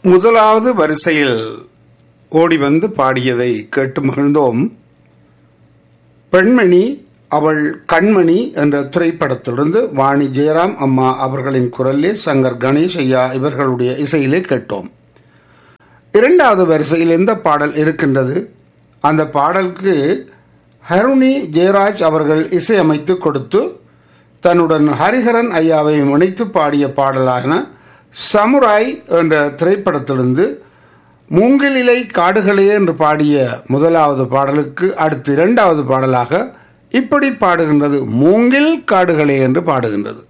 முதலாவது வரிசையில் ஓடி வந்து பாடியதை கேட்டு மகிழ்ந்தோம் பெண்மணி அவள் கண்மணி என்ற திரைப்படத்திலிருந்து வாணி ஜெயராம் அம்மா அவர்களின் குரலிலே சங்கர் கணேஷ் ஐயா இவர்களுடைய இசையிலே கேட்டோம் இரண்டாவது வரிசையில் எந்த பாடல் இருக்கின்றது அந்த பாடலுக்கு ஹருணி ஜெயராஜ் அவர்கள் இசையமைத்து கொடுத்து தன்னுடன் ஹரிஹரன் ஐயாவை இணைத்து பாடிய பாடலான சமுராய் என்ற திரைப்படத்திலிருந்து மூங்கிலிலை காடுகளே என்று பாடிய முதலாவது பாடலுக்கு அடுத்து இரண்டாவது பாடலாக இப்படி பாடுகின்றது மூங்கில் காடுகளே என்று பாடுகின்றது